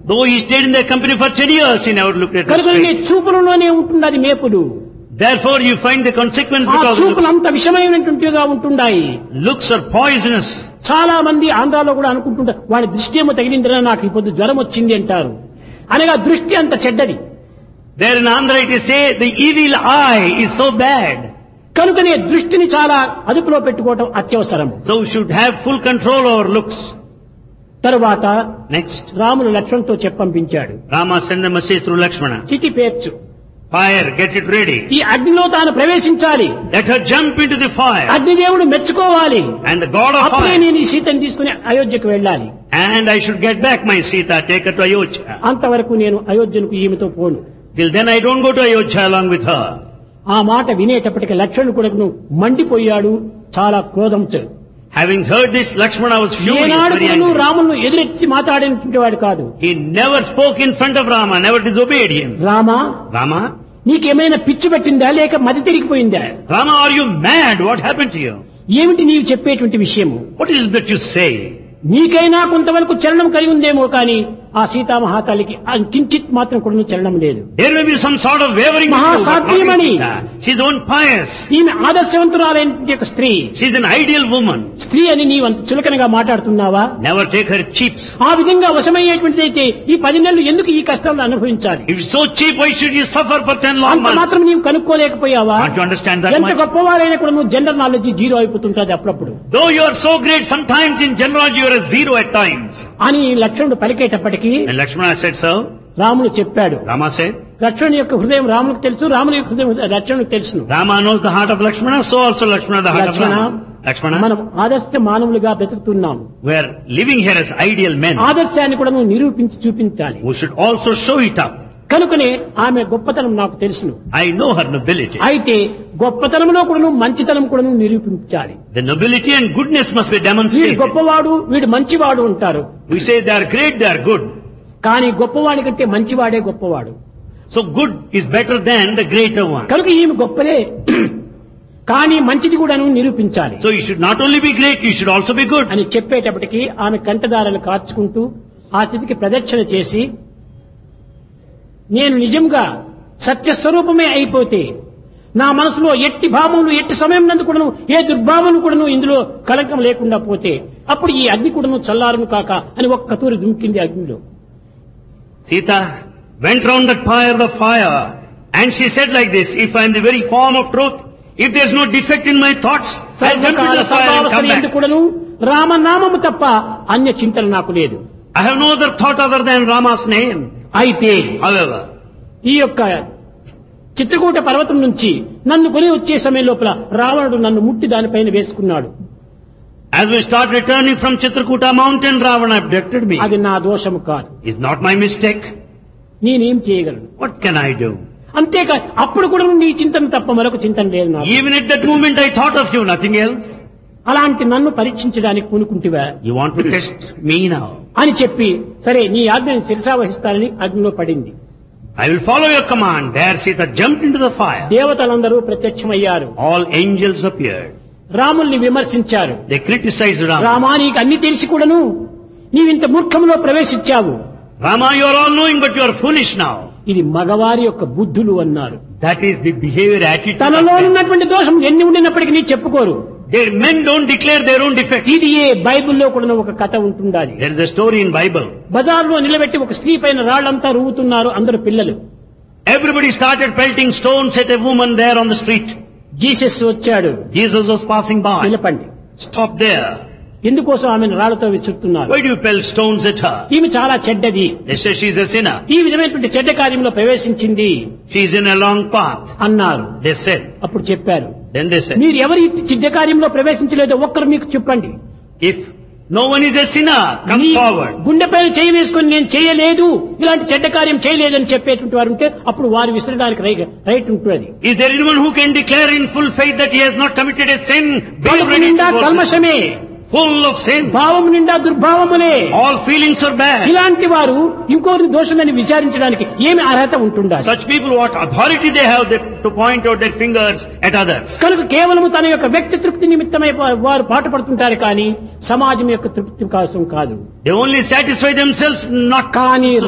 Though he stayed in their company for 10 years, he never looked at her కనుక నీ straight. చూపులలోనే ఉంటుంది అది మేపుడు Therefore, you find the consequence ఆ because of చూపులు looks. అంత విషమైనటువంటిగా ఉంటున్నాయి Looks are poisonous. చాలా మంది ఆంధ్రాలో కూడా అనుకుంటుంటారు వాడి దృష్టి ఏమో తగిలిందిరా నాకు ఇప్పుడు జ్వరం వచ్చింది అంటారు అనగా దృష్టి అంత చెడ్డది There in Andhra it is say, the evil eye is so bad. కనుకనే దృష్టిని చాలా అదుపులో పెట్టుకోవటం అత్యవసరం So we should have full control over looks. తరువాత Next, Ramulu లక్ష్మణ్తో చెప్పంపించాడు Rama sent a message through Lakshmana. చితి పేర్చు Fire, get it ready. ఈ అగ్నిలో తాను ప్రవేశించాలి Let her jump into the fire. అగ్నిదేవుడు మెచ్చుకోవాలి And the god of అప్పుడే fire. నేను ఈ సీతని తీసుకుని అయోధ్యకు వెళ్ళాలి And I should get back my Sita, take her to Ayodhya. అంతవరకు నేను అయోధ్యకు ఈమెతో పోను Till then I don't go to Ayodhya along with her. ఆ మాట వినేటప్పటికి లక్ష్మణుడు కొడుకును మండిపోయాడు చాలా క్రోధంతో Having heard this, Lakshmana was furious, ఏనాడు very కూడాను angry. రామును ఎదురెత్తి మాట్లాడినటువంటి వాడు కాదు He never spoke in front of Rama, never disobeyed him. Rama Rama? నీకేమైనా పిచ్చి పట్టిందా లేక మతి తిరిగిపోయిందా Rama, are you mad? What happened to you? ఏమిటి నీవు చెప్పేటువంటి విషయము What is it that you say? నీకైనా కొంతవరకు చలనం కలిగి ఉందేమో కానీ ఆ సీతామహాతల్లికి ఆ కించిత్ మాత్రం కూడా చలనం లేదు There may be some sort of wavering. in you, but not in Mahasatyamani. Sita. She's own pious. ఈమె ఆదర్శవంతురాలైన యొక్క స్త్రీ She's an ideal woman. స్త్రీ అని నీవు అంత చులకనగా మాట్లాడుతున్నావా Never take her cheap. ఆ విధంగా వశమయ్యేటువంటిదైతే ఈ పది నెలలు ఎందుకు ఈ కష్టాలను అనుభవించాలి If it's so cheap, why should you suffer for ten long అంత months? మాత్రం నీవు కనుక్కోలేకపోయావా Can't you understand that ఎంత much? గొప్పవారైనా కూడా నువ్వు జనరల్ నాలెడ్జ్ జీరో అయిపోతుంటది అప్పుడప్పుడు Though you are so great, sometimes in general you are a zero at times. అని లక్ష్మణుడు పలికేటప్పటికీ And Lakshmana said so. రాముడు చెప్పాడు Rama said. లక్ష్మణుని యొక్క హృదయం రామునికి తెలుసు రాముని యొక్క హృదయం లక్ష్మణునికి తెలుసును Rama knows the heart of Lakshmana, so also Lakshmana the heart Lakshmana of Rama. Lakshmana, మనం ఆదర్శ మానవులుగా బ్రతుకుతున్నాం we are living here as ideal men. ఆదర్శాన్ని కూడా నువ్వు నిరూపించి చూపించాలి We should also show it up. కనుకనే ఆమె గొప్పతనం నాకు తెలుసును I know her nobility. అయితే గొప్పతనంలో కూడా మంచితనం కూడా నిరూపించాలి The nobility and goodness must be వీడు demonstrated. గొప్పవాడు వీడు మంచివాడు ఉంటారు We say they are great, they are good. కానీ గొప్పవాడి కంటే మంచివాడే గొప్పవాడు So good is better than the greater one. కనుక ఈమె గొప్పదే కానీ మంచిది కూడాను నిరూపించాలి So you should not only be great, you should also be good. అని చెప్పేటప్పటికి ఆమె కంటదారలు కార్చుకుంటూ ఆ స్థితికి ప్రదక్షిణ చేసి నేను నిజంగా సత్యస్వరూపమే అయిపోతే నా మనసులో ఎట్టి భావములు ఎట్టి సమయం నందు కూడాను ఏ దుర్భావములు కూడాను ఇందులో కలంకం లేకుండా పోతే అప్పుడు ఈ అగ్ని కూడాను చల్లారును కాక అని ఒక్క తూరి దుమికింది అగ్నిలో Sita went round that pyre the fire and she said like this, if I am the very form of truth, if there is no defect in my thoughts, I'll jump into సర్వకాల the fire and come సర్వావస్థలు back. ఎందుకు కూడాను రామనామము తప్ప అన్య చింతన నాకు లేదు I have no other thought other than Rama's name. అయితే However, ఈ యొక్క చిత్రకూట పర్వతం నుంచి నన్ను కొని వచ్చే సమయం లోపల రావణుడు నన్ను ముట్టి దానిపైన వేసుకున్నాడు as we start returning from Chitrakuta mountain, Ravana abducted me. అది నా దోషము కాదు It's not my mistake. నేనేం చేయగలను What can I do? అంతేకా అప్పుడు కూడా నీ చింతన తప్ప మరొక చింతన లేదు నాకు Even at that moment I thought of you, nothing else. అలాంటి నన్ను పరీక్షించడానికి పూనుకుంటివా You want to test me now. అని చెప్పి సరే నీ ఆజ్ఞని శిరసావహిస్తానని అగ్నిలో పడింది I will follow your command. There Sita jumped into the fire. దేవతలందరూ ప్రత్యక్షమయ్యారు All angels appeared. రాముల్ని విమర్శించారు They criticized Rama. రామా నీకు అన్ని తెలిసి కూడాను నీవింత మూర్ఖంలో ప్రవేశించావు Rama, you are all knowing, but you are foolish now. ఇది మగవారి యొక్క బుద్ధులు అన్నారు That is the behavior attitude. of తనలో men. ఉన్నటువంటి దోషం ఎన్ని ఉండినప్పటికీ నీ చెప్పుకోరు Their men don't declare their own defects. ఇది ఏ బైబిల్లో కూడా ఒక కథ ఉంటుండాలి There is a story in Bible. బజార్లో నిలబెట్టి ఒక స్త్రీ పైన రాళ్లంతా రువ్వుతున్నారు అందరు పిల్లలు Everybody started pelting stones at a woman there on the street. Jesus వచ్చాడు Jesus was passing by. నిలపండి Stop there. ఎందుకోసం ఆమెను రాళ్లతో విసురుతున్నారు Why do you pelt stones at her? ఈమె చాలా చెడ్డది They say she's a sinner. ఈ విధమైనటువంటి చెడ్డ కార్యంలో ప్రవేశించింది She's in a long path. అన్నారు They said. అప్పుడు చెప్పారు Then they said, మీరు ఎవరి చెడ్డ కార్యంలో ప్రవేశించలేదో ఒక్కరు మీకు చెప్పండి if no one is a sinner, come నీ forward. గుండెపైన చేయి వేసుకొని నేను చేయలేదు ఇలాంటి చెడ్డ కార్యం చేయలేదని చెప్పేటువంటి వారు ఉంటే అప్పుడు వారు విసరడానికి రై- రైట్ ఉంటుంది Is there anyone who can declare in full faith that he has not committed a sin? Be కడుపు ready నిండా to go. కల్మషమే Full of sin. భావం నిండా దుర్భావములే All feelings are bad. ఇలాంటి వారు ఇంకోరి దోషమని విచారించడానికి ఏమి అర్హత ఉంటుండాలి Such people, what authority they have that, to point out their fingers at others? కనుక కేవలము తన యొక్క వ్యక్తి తృప్తి నిమిత్తమై వా- వారు పాటుపడుతుంటారు కానీ సమాజం యొక్క తృప్తి కోసం కాదు They only satisfy themselves, not కానీ